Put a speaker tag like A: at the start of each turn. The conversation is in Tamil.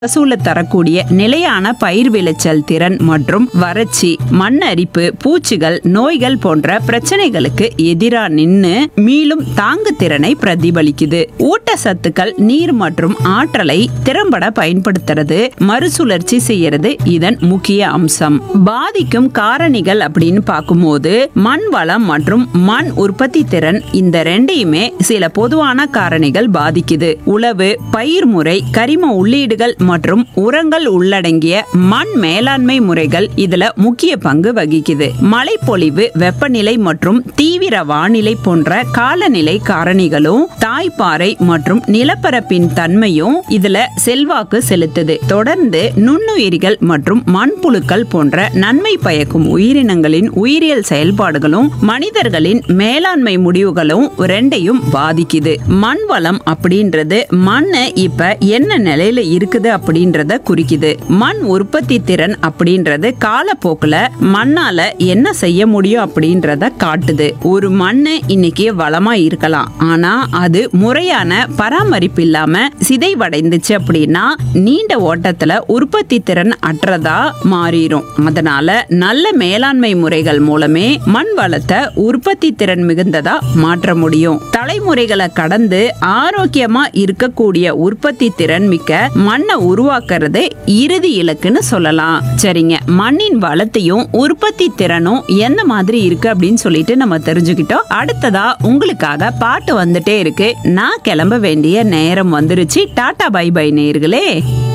A: மகசூல தரக்கூடிய நிலையான பயிர் விளைச்சல் திறன் மற்றும் வறட்சி மண் அரிப்பு பூச்சிகள் நோய்கள் போன்ற பிரச்சனைகளுக்கு எதிரா நின்னு மீளும் தாங்கு திறனை பிரதிபலிக்குது ஊட்டச்சத்துக்கள் நீர் மற்றும் ஆற்றலை திறம்பட பயன்படுத்துறது மறுசுழற்சி செய்யறது இதன் முக்கிய அம்சம் பாதிக்கும் காரணிகள் அப்படின்னு பார்க்கும்போது மண் வளம் மற்றும் மண் உற்பத்தி திறன் இந்த ரெண்டையுமே சில பொதுவான காரணிகள் பாதிக்குது உழவு பயிர் முறை கரிம உள்ளீடுகள் மற்றும் உரங்கள் உள்ளடங்கிய மண் மேலாண்மை முறைகள் இதுல முக்கிய பங்கு வகிக்குது மழைப்பொழிவு வெப்பநிலை மற்றும் தீவிர வானிலை போன்ற காலநிலை காரணிகளும் தாய்ப்பாறை மற்றும் நிலப்பரப்பின் தன்மையும் இதுல செல்வாக்கு செலுத்துது தொடர்ந்து நுண்ணுயிரிகள் மற்றும் மண்புழுக்கள் போன்ற நன்மை பயக்கும் உயிரினங்களின் உயிரியல் செயல்பாடுகளும் மனிதர்களின் மேலாண்மை முடிவுகளும் ரெண்டையும் பாதிக்குது மண் வளம் அப்படின்றது மண்ணு இப்ப என்ன நிலையில இருக்குது அப்படின்றத குறிக்குது மண் உற்பத்தி திறன் அப்படின்றது காலப்போக்குல மண்ணால என்ன செய்ய முடியும் அப்படின்றத காட்டுது ஒரு மண்ணு இன்னைக்கு வளமா இருக்கலாம் ஆனா அது முறையான பராமரிப்பு இல்லாம சிதைவடைந்துச்சு அப்படின்னா நீண்ட ஓட்டத்துல உற்பத்தி திறன் அற்றதா மாறிடும் அதனால நல்ல மேலாண்மை முறைகள் மூலமே மண் வளத்தை உற்பத்தி திறன் மிகுந்ததா மாற்ற முடியும் தலைமுறைகளை கடந்து ஆரோக்கியமா இருக்கக்கூடிய உற்பத்தி திறன் மிக்க மண்ணை உருவாக்குறது இறுதி இலக்குன்னு சொல்லலாம் சரிங்க மண்ணின் வளத்தையும் உற்பத்தி திறனும் எந்த மாதிரி இருக்கு அப்படின்னு சொல்லிட்டு நம்ம தெரிஞ்சுக்கிட்டோம் அடுத்ததா உங்களுக்காக பாட்டு வந்துட்டே இருக்கு நான் கிளம்ப வேண்டிய நேரம் வந்துருச்சு டாடா பை பை நேர்களே